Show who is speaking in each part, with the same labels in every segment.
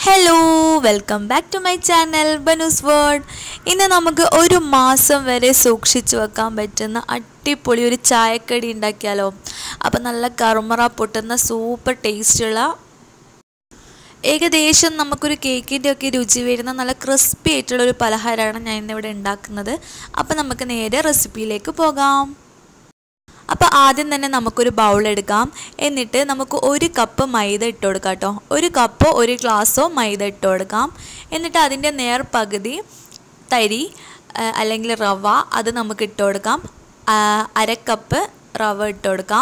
Speaker 1: hello welcome back to my channel Banu's word ഇന്ന് നമുക്ക് ഒരു മാസം വരെ സൂക്ഷിച്ചു വെക്കാൻ പറ്റുന്ന അടിപൊളി ഒരു ചായക്കടി ഉണ്ടാക്കിയാലോ അപ്പം നല്ല കറുമറ പൊട്ടുന്ന സൂപ്പർ ടേസ്റ്റുള്ള ഏകദേശം നമുക്കൊരു കേക്കിൻ്റെ ഒക്കെ രുചി വരുന്ന നല്ല ക്രിസ്പി ആയിട്ടുള്ള ഒരു പലഹാരമാണ് ഞാൻ ഇന്നിവിടെ ഉണ്ടാക്കുന്നത് അപ്പം നമുക്ക് നേരെ റെസിപ്പിയിലേക്ക് പോകാം അപ്പോൾ ആദ്യം തന്നെ നമുക്കൊരു ബൗൾ എടുക്കാം എന്നിട്ട് നമുക്ക് ഒരു കപ്പ് മൈദ ഇട്ട് കൊടുക്കാം കേട്ടോ ഒരു കപ്പോ ഒരു ഗ്ലാസ്സോ മൈദ ഇട്ട് കൊടുക്കാം എന്നിട്ട് അതിൻ്റെ നേർ പകുതി തരി ആ, അല്ലെങ്കിൽ റവ അത് നമുക്ക് ഇട്ട് കൊടുക്കാം ആ, അര കപ്പ് റവ ഇട്ട് കൊടുക്കാം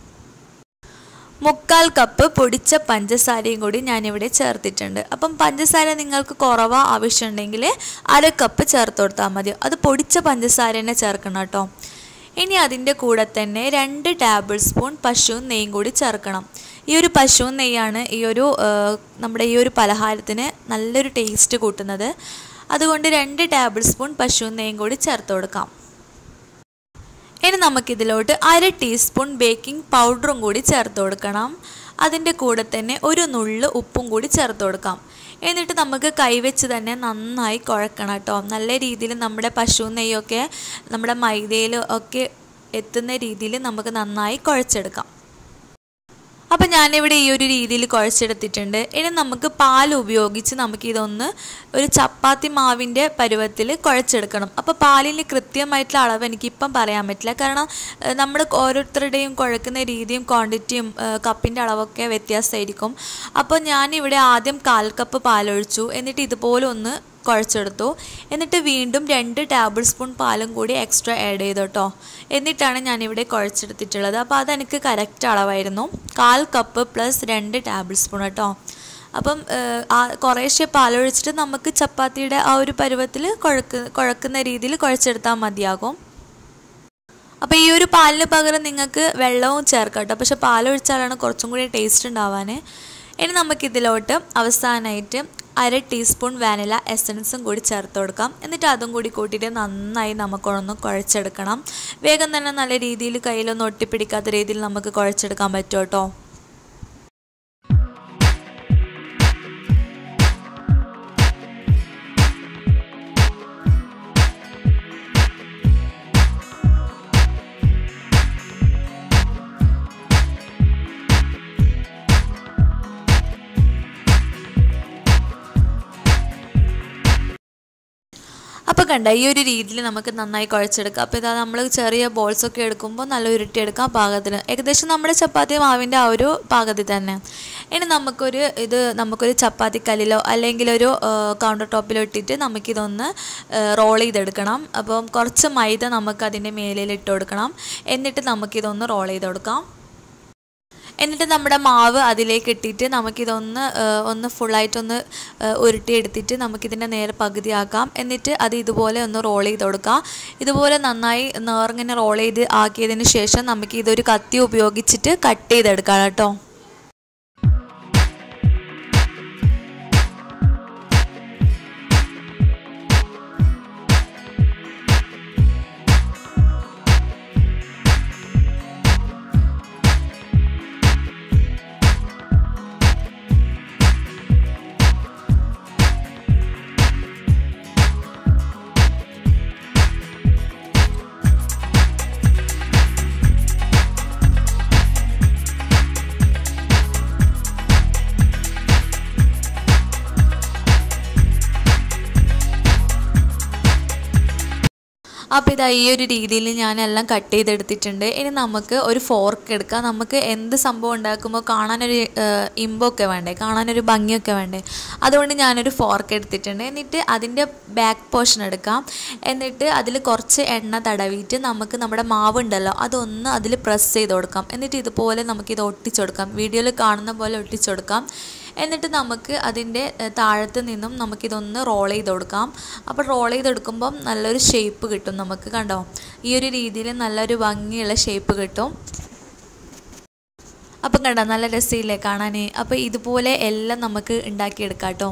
Speaker 1: മുക്കാൽ കപ്പ് പൊടിച്ച പഞ്ചസാരയും കൂടി ഞാനിവിടെ ചേർത്തിട്ടുണ്ട് അപ്പം പഞ്ചസാര നിങ്ങൾക്ക് കുറവാ ആവശ്യമുണ്ടെങ്കിൽ അര കപ്പ് ചേർത്ത് കൊടുത്താൽ മതി അത് പൊടിച്ച പഞ്ചസാര തന്നെ ചേർക്കണം കേട്ടോ ഇനി അതിൻ്റെ കൂടെ തന്നെ രണ്ട് ടേബിൾ സ്പൂൺ പശു നെയ്യും കൂടി ചേർക്കണം ഈ ഒരു പശു നെയ്യാണ് ഈ ഒരു ആ, നമ്മുടെ ഈ ഒരു പലഹാരത്തിന് നല്ലൊരു ടേസ്റ്റ് കൂട്ടുന്നത് അതുകൊണ്ട് രണ്ട് ടേബിൾ സ്പൂൺ പശു നെയ്യും കൂടി ചേർത്ത് കൊടുക്കാം ഇനി നമുക്കിതിലോട്ട് അര ടീസ്പൂൺ ബേക്കിംഗ് പൗഡറും കൂടി ചേർത്ത് കൊടുക്കണം അതിൻ്റെ കൂടെ തന്നെ ഒരു നുള്ള് ഉപ്പും കൂടി ചേർത്ത് കൊടുക്കാം എന്നിട്ട് നമുക്ക് കൈവച്ച് തന്നെ നന്നായി കുഴക്കണം കേട്ടോ നല്ല രീതിയിൽ നമ്മുടെ പശു നെയ്യൊക്കെ നമ്മുടെ മൈദയിൽ ഒക്കെ എത്തുന്ന രീതിയിൽ നമുക്ക് നന്നായി കുഴച്ചെടുക്കാം അപ്പം ഞാനിവിടെ ഈ ഒരു രീതിയിൽ കുഴച്ചെടുത്തിട്ടുണ്ട് ഇനി നമുക്ക് പാൽ ഉപയോഗിച്ച് നമുക്കിതൊന്ന് ഒരു ചപ്പാത്തി മാവിൻ്റെ പരുവത്തിൽ കുഴച്ചെടുക്കണം അപ്പോൾ പാലിന് കൃത്യമായിട്ടുള്ള അളവ് എനിക്കിപ്പം പറയാൻ പറ്റില്ല കാരണം ഏഹ്, നമ്മൾ ഓരോരുത്തരുടെയും കുഴക്കുന്ന രീതിയും ക്വാണ്ടിറ്റിയും കപ്പിൻ്റെ അളവൊക്കെ വ്യത്യാസമായിരിക്കും അപ്പോൾ ഞാനിവിടെ ആദ്യം കാൽ കപ്പ് പാലൊഴിച്ചു എന്നിട്ട് ഇതുപോലെ ഒന്ന് കുഴച്ചെടുത്തു എന്നിട്ട് വീണ്ടും രണ്ട് ടേബിൾ സ്പൂൺ പാലും കൂടി എക്സ്ട്രാ ആഡ് ചെയ്തു കേട്ടോ എന്നിട്ടാണ് ഞാനിവിടെ കുഴച്ചെടുത്തിട്ടുള്ളത് അപ്പോൾ അതെനിക്ക് കറക്റ്റ് അളവായിരുന്നു കാൽ കപ്പ് പ്ലസ് രണ്ട് ടേബിൾ സ്പൂൺ കേട്ടോ അപ്പം ഏഹ്, ആ കുറേശ്ശെ പാലൊഴിച്ചിട്ട് നമുക്ക് ചപ്പാത്തിയുടെ ആ ഒരു പരുവത്തിൽ കുഴക്ക് കുഴക്കുന്ന രീതിയിൽ കുഴച്ചെടുത്താൽ മതിയാകും അപ്പോൾ ഈ ഒരു പാലിന് പകരം നിങ്ങൾക്ക് വെള്ളവും ചേർക്കാം കേട്ടോ പക്ഷെ പാലൊഴിച്ചാലാണ് കുറച്ചും കൂടി ടേസ്റ്റ് ഉണ്ടാവാൻ ഇനി നമുക്കിതിലോട്ട് അവസാനമായിട്ട് അര ടീസ്പൂൺ വാനില എസൻസും കൂടി ചേർത്ത് കൊടുക്കാം എന്നിട്ട് അതും കൂടി കൂട്ടിയിട്ട് നന്നായി നമുക്കൊന്ന് കുഴച്ചെടുക്കണം വേഗം തന്നെ നല്ല രീതിയിൽ കയ്യിലൊന്നും ഒട്ടിപ്പിടിക്കാത്ത രീതിയിൽ നമുക്ക് കുഴച്ചെടുക്കാൻ പറ്റും കേട്ടോ അപ്പോൾ കണ്ട ഈ ഒരു രീതിയിൽ നമുക്ക് നന്നായി കുഴച്ചെടുക്കാം അപ്പോൾ ഇതാ നമ്മൾ ചെറിയ ബോൾസ് ഒക്കെ എടുക്കുമ്പോൾ നല്ല ഉരുട്ടിയെടുക്കാം പാകത്തിന് ഏകദേശം നമ്മുടെ ചപ്പാത്തി മാവിൻ്റെ ആ ഒരു പാകത്തിൽ തന്നെ ഇനി നമുക്കൊരു ഇത് നമുക്കൊരു ചപ്പാത്തി കല്ലിലോ അല്ലെങ്കിൽ ഒരു കൗണ്ടർ ടോപ്പിലോ ഇട്ടിട്ട് നമുക്കിതൊന്ന് റോൾ ചെയ്തെടുക്കണം അപ്പം കുറച്ച് മൈദ നമുക്ക് അതിൻ്റെ മേലിൽ ഇട്ട് കൊടുക്കണം എന്നിട്ട് നമുക്കിതൊന്ന് റോൾ ചെയ്ത് കൊടുക്കാം എന്നിട്ട് നമ്മുടെ മാവ് അതിലേക്ക് ഇട്ടിട്ട് നമുക്കിതൊന്ന് ആ, ഒന്ന് ഫുള്ളായിട്ടൊന്ന് ആ, ഉരുട്ടിയെടുത്തിട്ട് നമുക്കിതിൻ്റെ നേരെ പകുതിയാക്കാം എന്നിട്ട് അത് ഇതുപോലെ ഒന്ന് റോൾ ചെയ്ത് കൊടുക്കാം ഇതുപോലെ നന്നായി നേർങ്ങനെ റോൾ ചെയ്ത് ആക്കിയതിന് ശേഷം നമുക്ക് ഇതൊരു കത്തി ഉപയോഗിച്ചിട്ട് കട്ട് ചെയ്തെടുക്കാം കേട്ടോ അപ്പോൾ ഇതാ ഈ ഒരു രീതിയിൽ ഞാനെല്ലാം കട്ട് ചെയ്തെടുത്തിട്ടുണ്ട് ഇനി നമുക്ക് ഒരു ഫോർക്ക് എടുക്കാം നമുക്ക് എന്ത് സംഭവം ഉണ്ടാക്കുമ്പോൾ കാണാനൊരു ഏഹ്, ഇമ്പമൊക്കെ വേണ്ടേ കാണാനൊരു ഭംഗിയൊക്കെ വേണ്ടേ അതുകൊണ്ട് ഞാനൊരു ഫോർക്ക് എടുത്തിട്ടുണ്ട് എന്നിട്ട് അതിൻ്റെ ബാക്ക് പോർഷൻ എടുക്കാം എന്നിട്ട് അതിൽ കുറച്ച് എണ്ണ തടവിയിട്ട് നമുക്ക് നമ്മുടെ മാവ് ഉണ്ടല്ലോ അതൊന്ന് അതിൽ പ്രസ് ചെയ്ത് കൊടുക്കാം എന്നിട്ട് ഇതുപോലെ നമുക്കിത് ഒട്ടിച്ചു കൊടുക്കാം വീഡിയോയിൽ കാണുന്ന പോലെ ഒട്ടിച്ചു കൊടുക്കാം എന്നിട്ട് നമുക്ക് അതിൻ്റെ ഏഹ്, താഴത്ത് നിന്നും നമുക്കിതൊന്ന് റോൾ ചെയ്ത് കൊടുക്കാം അപ്പോൾ റോൾ ചെയ്തെടുക്കുമ്പം നല്ലൊരു ഷേപ്പ് കിട്ടും നമുക്ക് കണ്ടോ ഈ ഒരു രീതിയിൽ നല്ലൊരു ഭംഗിയുള്ള ഷേപ്പ് കിട്ടും അപ്പം കണ്ടോ നല്ല രസമില്ലേ കാണാൻ അപ്പോൾ ഇതുപോലെ എല്ലാം നമുക്ക് ഉണ്ടാക്കിയെടുക്കാം കേട്ടോ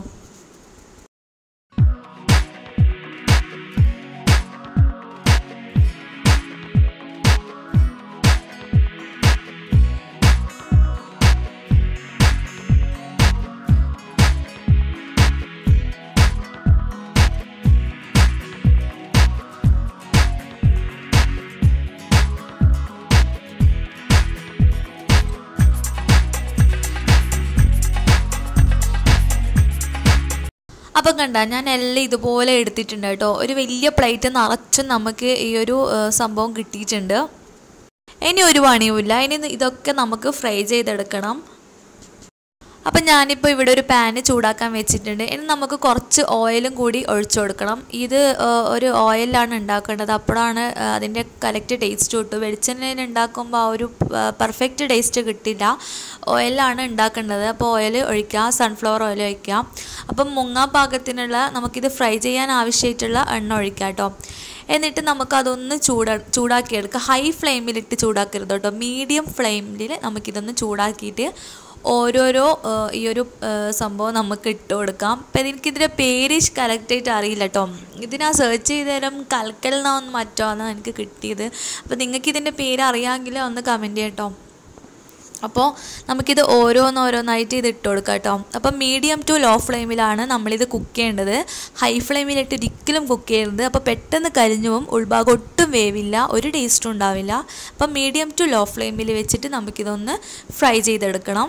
Speaker 1: അപ്പം കണ്ട ഞാൻ എല്ലാം ഇതുപോലെ എടുത്തിട്ടുണ്ട് കേട്ടോ ഒരു വലിയ പ്ലേറ്റ് നിറച്ചും നമുക്ക് ഈ ഒരു ആ, സംഭവം കിട്ടിയിട്ടുണ്ട് ഇനി ഒരു പണിയുമില്ല ഇനി ഇതൊക്കെ നമുക്ക് ഫ്രൈ ചെയ്തെടുക്കണം അപ്പം ഞാനിപ്പോൾ ഇവിടെ ഒരു പാന് ചൂടാക്കാൻ വെച്ചിട്ടുണ്ട് ഇനി നമുക്ക് കുറച്ച് ഓയിലും കൂടി ഒഴിച്ചു കൊടുക്കണം ഇത് ആ, ഒരു ഓയിലാണ് ഉണ്ടാക്കേണ്ടത് അപ്പോഴാണ് ആ, അതിൻ്റെ കറക്റ്റ് ടേസ്റ്റ് കിട്ടും വെളിച്ചെണ്ണയിൽ ഉണ്ടാക്കുമ്പോൾ ആ ഒരു പെർഫെക്റ്റ് ടേസ്റ്റ് കിട്ടില്ല ഓയിലാണ് ഉണ്ടാക്കേണ്ടത് അപ്പോൾ ഓയിൽ ഒഴിക്കുക സൺഫ്ലവർ ഓയിൽ ഒഴിക്കുക അപ്പം മുങ്ങാ പാകത്തിനുള്ള നമുക്കിത് ഫ്രൈ ചെയ്യാൻ ആവശ്യമായിട്ടുള്ള എണ്ണ ഒഴിക്കുക കേട്ടോ എന്നിട്ട് നമുക്കതൊന്ന് ചൂടാ ചൂടാക്കിയെടുക്കുക ഹൈ ഫ്ലെയിമിലിട്ട് ചൂടാക്കരുത് കേട്ടോ മീഡിയം ഫ്ലെയിമിൽ നമുക്കിതൊന്ന് ചൂടാക്കിയിട്ട് ഓരോരോ ആ, ഈ ഒരു ആ, സംഭവം നമുക്ക് ഇട്ട് കൊടുക്കാം അപ്പം എനിക്കിതിൻ്റെ പേര് കറക്റ്റായിട്ട് അറിയില്ല കേട്ടോ ഇതിനാ സെർച്ച് ചെയ്തേരം കൽക്കലിനാന്ന് മറ്റോ ആണ് എനിക്ക് കിട്ടിയത് അപ്പോൾ നിങ്ങൾക്ക് ഇതിൻ്റെ പേര് അറിയാമെങ്കിൽ ഒന്ന് കമൻറ്റ് ചെയ്യട്ടോ അപ്പോൾ നമുക്കിത് ഓരോന്നോരോന്നായിട്ട് ഇത് ഇട്ട് കൊടുക്കാം കേട്ടോ അപ്പം മീഡിയം ടു ലോ ഫ്ലെയിമിലാണ് നമ്മളിത് കുക്ക് ചെയ്യേണ്ടത് ഹൈ ഫ്ലെയിമിലിട്ട് ഒരിക്കലും കുക്ക് ചെയ്യരുത് അപ്പോൾ പെട്ടെന്ന് കരിഞ്ഞു പോകും ഉൾഭാഗം ഒട്ടും വേവില്ല ഒരു ടേസ്റ്റും ഉണ്ടാവില്ല അപ്പം മീഡിയം ടു ലോ ഫ്ലെയിമിൽ വെച്ചിട്ട് നമുക്കിതൊന്ന് ഫ്രൈ ചെയ്തെടുക്കണം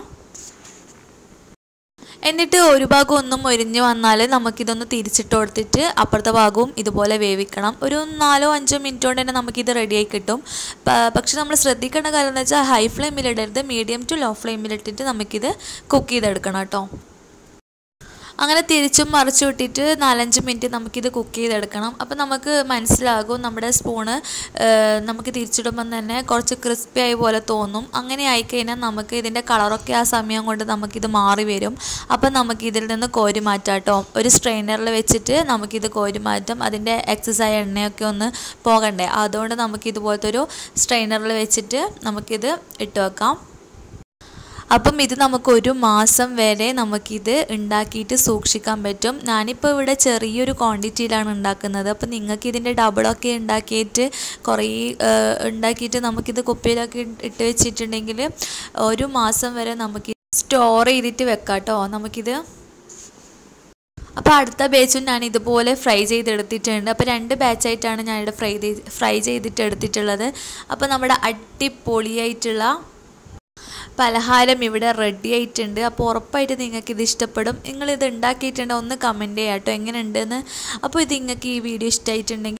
Speaker 1: എന്നിട്ട് ഒരു ഭാഗം ഒന്നും മൊരിഞ്ഞ് വന്നാൽ നമുക്കിതൊന്ന് തിരിച്ചിട്ട് കൊടുത്തിട്ട് അപ്പുറത്തെ ഭാഗവും ഇതുപോലെ വേവിക്കണം ഒരു നാലോ അഞ്ചോ മിനിറ്റ് കൊണ്ട് തന്നെ നമുക്കിത് റെഡിയായി കിട്ടും പ- പക്ഷെ നമ്മൾ ശ്രദ്ധിക്കേണ്ട കാര്യം എന്ന് വെച്ചാൽ ഹൈ ഫ്ലെയിമിലിടരുത് മീഡിയം ടു ലോ ഫ്ലെയിമിലിട്ടിട്ട് നമുക്കിത് കുക്ക് ചെയ്തെടുക്കണം കേട്ടോ അങ്ങനെ തിരിച്ചും മറിച്ചു വിട്ടിട്ട് നാലഞ്ച് മിനിറ്റ് നമുക്കിത് കുക്ക് ചെയ്തെടുക്കണം അപ്പോൾ നമുക്ക് മനസ്സിലാകും നമ്മുടെ സ്പൂണ് നമുക്ക് തിരിച്ചിടുമ്പം തന്നെ കുറച്ച് ക്രിസ്പി ആയി പോലെ തോന്നും അങ്ങനെ ആയിക്കഴിഞ്ഞാൽ നമുക്ക് ഇതിൻ്റെ കളറൊക്കെ ആ സമയം കൊണ്ട് നമുക്കിത് മാറി വരും അപ്പം നമുക്ക് ഇതിൽ നിന്ന് കോരി മാറ്റാം കേട്ടോ ഒരു സ്ട്രെയിനറിൽ വെച്ചിട്ട് നമുക്കിത് കോരി മാറ്റാം അതിൻ്റെ എക്സസ് ആയ എണ്ണയൊക്കെ ഒന്ന് പോകണ്ടേ അതുകൊണ്ട് നമുക്ക് ഇതുപോലത്തെ ഒരു സ്ട്രെയിനറിൽ വെച്ചിട്ട് നമുക്കിത് ഇട്ട് വെക്കാം അപ്പം ഇത് നമുക്ക് ഒരു മാസം വരെ നമുക്കിത് ഉണ്ടാക്കിയിട്ട് സൂക്ഷിക്കാൻ പറ്റും ഞാനിപ്പോൾ ഇവിടെ ചെറിയൊരു ക്വാണ്ടിറ്റിയിലാണ് ഉണ്ടാക്കുന്നത് അപ്പം നിങ്ങൾക്ക് ഇതിൻ്റെ ഡബിളൊക്കെ ഉണ്ടാക്കിയിട്ട് കുറേ ആ, ഉണ്ടാക്കിയിട്ട് നമുക്കിത് കുപ്പിയിലൊക്കെ ഇട്ട് ഇട്ട് വെച്ചിട്ടുണ്ടെങ്കിൽ ഒരു മാസം വരെ നമുക്ക് സ്റ്റോർ ചെയ്തിട്ട് വെക്കാം കേട്ടോ നമുക്കിത് അപ്പോൾ അടുത്ത ബാച്ചും ഞാൻ ഇതുപോലെ ഫ്രൈ ചെയ്തെടുത്തിട്ടുണ്ട് അപ്പോൾ രണ്ട് ബാച്ചായിട്ടാണ് ഞാനിവിടെ ഫ്രൈ ചെയ്ത് ഫ്രൈ ചെയ്തിട്ട് എടുത്തിട്ടുള്ളത് അപ്പോൾ നമ്മുടെ അടിപൊളിയായിട്ടുള്ള പലഹാരം ഇവിടെ റെഡി ആയിട്ടുണ്ട് അപ്പോൾ ഉറപ്പായിട്ട് നിങ്ങൾക്ക് ഇത് ഇഷ്ടപ്പെടും നിങ്ങളിത് ഉണ്ടാക്കിയിട്ടുണ്ട് ഒന്ന് കമൻറ്റ് ചെയ്യാം കേട്ടോ എങ്ങനെയുണ്ടെന്ന് അപ്പോൾ ഇത് നിങ്ങൾക്ക് ഈ വീഡിയോ ഇഷ്ടമായിട്ടുണ്ടെങ്കിൽ